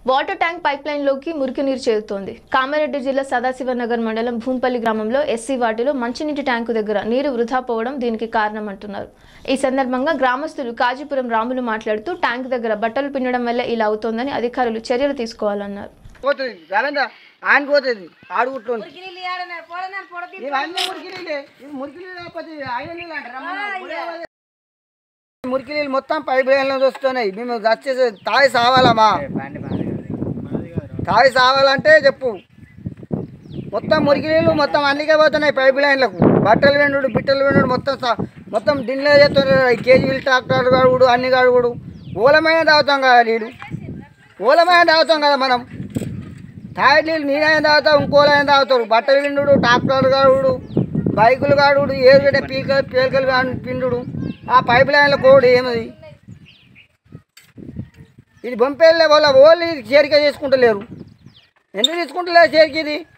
water tank pipe లైన్లోకి మురికి నీరు చేరుతోంది కామారెడ్డి జిల్లా సదాశివనగర్ మండలం భూంపల్లి గ్రామంలో ఎస్సీ వార్డులో మంచినీటి ట్యాంకు దగ్గర నీరు వృధా పోవడం దీనికి కారణమంటున్నారు ఈ సందర్భంగా గ్రామస్తులు కాజీపురం రాములు మాట్లాడుతూ ట్యాంక్ దగ్గర బట్టలు పిండడం వల్ల ఇలా అవుతోందని అధికారులు చర్యలు తీసుకోవాలన్నారు పోతుంది రవీంద్ర ఆయన పోతుంది ఆడుకుంటుంది ఇవన్నీ మురికి నీళ్ళే ఇది మురికి నీళ్ళు కాకపోతే ఇవి ఆయన నీళ్ళు అంటారా మన మురికి నీళ్ళు మొత్తం పైప్ లైన్లో వస్తున్నాయి మేము వచ్చేసి తాగి సావాలమ్మా తాగి సావాలంటే చెప్పు మొత్తం మురికి నీళ్ళు మొత్తం అన్నికే పోతున్నాయి పైప్ లైన్లకు బట్టలు వెండు బిట్టలు వెండు మొత్తం సా- మొత్తం దీనిలో చేస్తున్నారు కేజీలు ట్రాక్టర్ కాడుగుడు అన్ని కాడుగుడు ఓలమైన తాగుతాం కదా నీళ్ళు ఓలమైన తాగుతాం కదా మనం తాగి నీళ్ళు నేనైనా తాగుతాం ఇంకోలైనా తాగుతారు బట్టలు విండు ట్రాక్టర్ కాడుడు బైకులు కాడుడు ఏదో పీక పీకలు కాడు పిండుడు ఆ పైప్ లైన్ల కోడు ఏమది ఇది పంపేళ్ళే వాళ్ళ ఓళ్ళు చేరిక చేసుకుంటలేరు ఎందుకు తీసుకుంటలేరు చేరిక ఇది